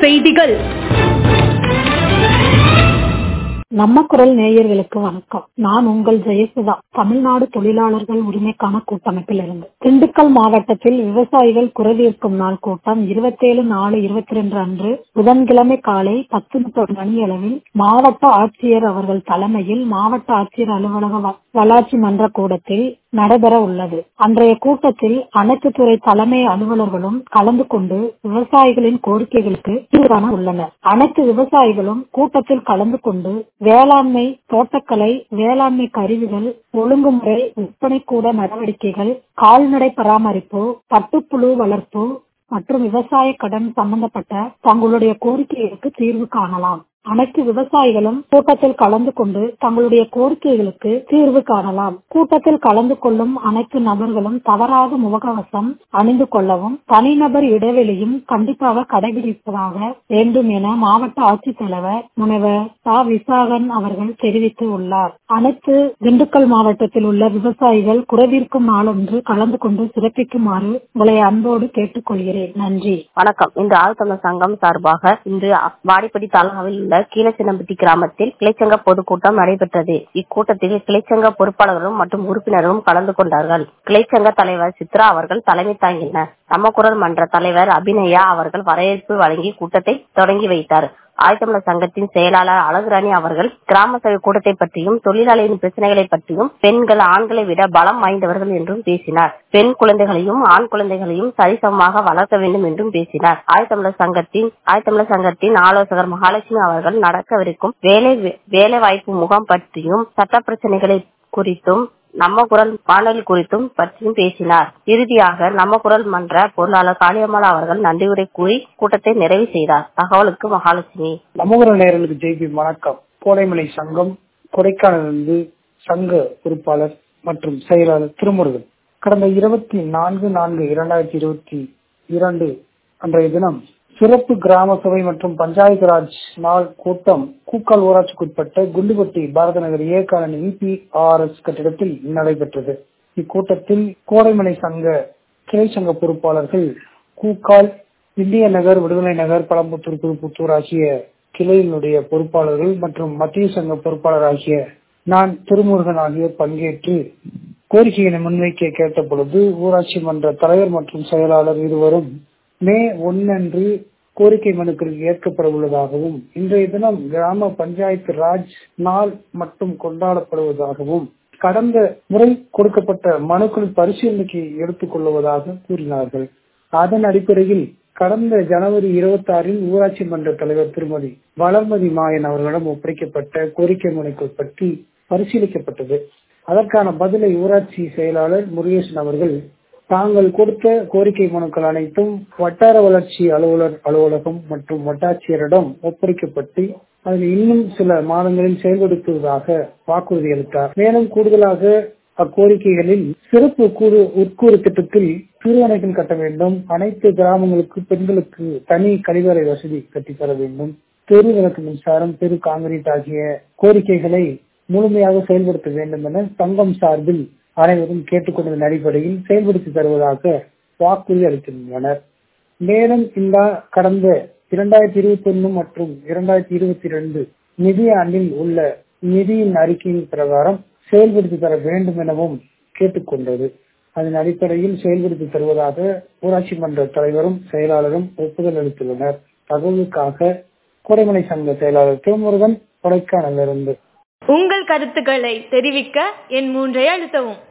செய்திகள் நம்ம குரல் நேயர்களுக்கு வணக்கம் நான் உங்கள் ஜெயசுதா தமிழ்நாடு தொழிலாளர்கள் உரிமைக்கான கூட்டமைப்பில் இருந்து திண்டுக்கல் மாவட்டத்தில் விவசாயிகள் குறைதீர்க்கும் நாள் கூட்டம் இருபத்தேழு நாலு இருபத்தி ரெண்டு அன்று புதன்கிழமை காலை பத்து முப்பது மணி அளவில் மாவட்ட ஆட்சியர் அவர்கள் தலைமையில் மாவட்ட ஆட்சியர் அலுவலக வ- வளாட்சி மன்ற கூடத்தில் நடைபெற உள்ளது அன்றைய கூட்டத்தில் அனைத்து துறை தலைமை அலுவலர்களும் கலந்து கொண்டு விவசாயிகளின் கோரிக்கைகளுக்கு தீர்வு காண உள்ளனர் அனைத்து விவசாயிகளும் கூட்டத்தில் கலந்து கொண்டு வேளாண்மை தோட்டக்கலை வேளாண்மை கருவிகள் ஒழுங்குமுறை விற்பனை கூட நடவடிக்கைகள் கால்நடை பராமரிப்பு பட்டுப்புழு வளர்ப்பு மற்றும் விவசாய கடன் சம்பந்தப்பட்ட தங்களுடைய கோரிக்கைகளுக்கு தீர்வு காணலாம் அனைத்து விவசாயிகளும் கூட்டத்தில் கலந்து கொண்டு தங்களுடைய கோரிக்கைகளுக்கு தீர்வு காணலாம் கூட்டத்தில் கலந்து கொள்ளும் அனைத்து நபர்களும் தவறாக முகக்கவசம் அணிந்து கொள்ளவும் தனிநபர் இடைவெளியும் கண்டிப்பாக கடைபிடிப்பதாக வேண்டும் என மாவட்ட ஆட்சித்தலைவர் முனைவர் ச விசாகன் அவர்கள் தெரிவித்து உள்ளார் அனைத்து திண்டுக்கல் மாவட்டத்தில் உள்ள விவசாயிகள் குறைதீர்க்கும் நாளொன்று கலந்து கொண்டு சிறப்பிக்குமாறு உங்களை அன்போடு கேட்டுக்கொள்கிறேன் நன்றி வணக்கம் இன்று ஆழ்த்தமிழ் சங்கம் சார்பாக இன்று வாடிப்படி தாலுகாவில் உள்ள கீழச்சின்னம்பட்டி கிராமத்தில் கிளைச்சங்க பொதுக்கூட்டம் நடைபெற்றது இக்கூட்டத்தில் கிளைச்சங்க பொறுப்பாளர்களும் மற்றும் உறுப்பினரும் கலந்து கொண்டார்கள் கிளைச்சங்க தலைவர் சித்ரா அவர்கள் தலைமை தாங்கினர் நம்ம குரல் மன்ற தலைவர் அபிநயா அவர்கள் வரவேற்பு வழங்கி கூட்டத்தை தொடங்கி வைத்தார் ஆயத்தமிழர் சங்கத்தின் செயலாளர் அழகுராணி அவர்கள் கிராம சபை கூட்டத்தை பற்றியும் தொழிலாளர்களின் பிரச்சனைகளை பற்றியும் பெண்கள் ஆண்களை விட பலம் வாய்ந்தவர்கள் என்றும் பேசினார் பெண் குழந்தைகளையும் ஆண் குழந்தைகளையும் சரிசமமாக வளர்க்க வேண்டும் என்றும் பேசினார் ஆயத்தமிழர் சங்கத்தின் ஆயத்தமிழர் சங்கத்தின் ஆலோசகர் மகாலட்சுமி அவர்கள் நடக்கவிருக்கும் வேலை வேலை வாய்ப்பு முகாம் பற்றியும் சட்ட பிரச்சனைகளை குறித்தும் நம்ம குரல் வானொலி குறித்தும் பற்றியும் பேசினார் இறுதியாக நம்ம குரல் மன்ற பொருளாளர் காளியம்மாள் அவர்கள் நன்றி உரை கூறி கூட்டத்தை நிறைவு செய்தார் தகவலுக்கு மகாலட்சுமி நமகுர நேயர்களுக்கு ஜெய்பி வணக்கம் கோடைமலை சங்கம் கொடைக்கானலிருந்து சங்க பொறுப்பாளர் மற்றும் செயலாளர் திருமுருகன் கடந்த இருபத்தி நான்கு நான்கு இரண்டாயிரத்தி இருபத்தி இரண்டு அன்றைய தினம் சிறப்பு கிராம சபை மற்றும் பஞ்சாயத்து ராஜ் நாள் கூட்டம் கூக்கால் ஊராட்சிக்குட்பட்ட குண்டுபட்டி பாரத நகர் ஏ காலனி இபிஆர்எஸ் கட்டிடத்தில் நடைபெற்றது இக்கூட்டத்தில் கோடைமலை சங்க கிளை சங்க பொறுப்பாளர்கள் கூக்கால் இந்திய நகர் விடுதலை நகர் பழம்புத்தூர் புதுப்புத்தூர் ஆகிய கிளையினுடைய பொறுப்பாளர்கள் மற்றும் மத்திய சங்க பொறுப்பாளர் ஆகிய நான் திருமுருகன் ஆகியோர் பங்கேற்று கோரிக்கைகளை முன்வைக்க கேட்ட பொழுது ஊராட்சி மன்ற தலைவர் மற்றும் செயலாளர் இருவரும் மே ஒன்னன்று கோரிக்கை மனுக்கள் ஏற்கப்பட உள்ளதாகவும் இன்றைய தினம் கிராம பஞ்சாயத்து ராஜ் நாள் மட்டும் கொண்டாடப்படுவதாகவும் கடந்த முறை கொடுக்கப்பட்ட மனுக்கள் பரிசீலனைக்கு எடுத்துக் கொள்வதாக கூறினார்கள் அதன் அடிப்படையில் கடந்த ஜனவரி இருபத்தி ஆறில் ஊராட்சி மன்ற தலைவர் திருமதி வளர்மதி மாயன் அவர்களிடம் ஒப்படைக்கப்பட்ட கோரிக்கை மனுக்கள் பற்றி பரிசீலிக்கப்பட்டது அதற்கான பதிலை ஊராட்சி செயலாளர் முருகேசன் அவர்கள் தாங்கள் கொடுத்த கோரிக்கை மனுக்கள் அனைத்தும் வட்டார வளர்ச்சி அலுவலர் அலுவலகம் மற்றும் வட்டாட்சியரிடம் ஒப்படைக்கப்பட்டு அதில் இன்னும் சில மாதங்களில் செயல்படுத்துவதாக வாக்குறுதி அளித்தார் மேலும் கூடுதலாக அக்கோரிக்கைகளில் சிறப்பு கூறு உட்கூறு திட்டத்தில் சிறுவனைகள் கட்ட வேண்டும் அனைத்து கிராமங்களுக்கு பெண்களுக்கு தனி கழிவறை வசதி கட்டித்தர வேண்டும் தெரு விளக்கு மின்சாரம் தெரு காங்கிரீட் ஆகிய கோரிக்கைகளை முழுமையாக செயல்படுத்த வேண்டும் என சங்கம் சார்பில் அனைவரும் கேட்டுக்கொண்டதன் அடிப்படையில் செயல்படுத்தி தருவதாக வாக்குறுதி அளித்திருந்தனர் மேலும் இந்த கடந்த இரண்டாயிரத்தி இருபத்தி ஒன்னு மற்றும் இரண்டாயிரத்தி இருபத்தி இரண்டு நிதி ஆண்டில் உள்ள நிதியின் அறிக்கையின் பிரகாரம் செயல்படுத்தி தர வேண்டும் எனவும் கேட்டுக்கொண்டது அதன் அடிப்படையில் செயல்படுத்தி தருவதாக ஊராட்சி மன்ற தலைவரும் செயலாளரும் ஒப்புதல் அளித்துள்ளனர் தகவலுக்காக கோடைமலை சங்க செயலாளர் திருமுருகன் கொடைக்கானலிருந்து உங்கள் கருத்துக்களை தெரிவிக்க என் மூன்றை அழுத்தவும்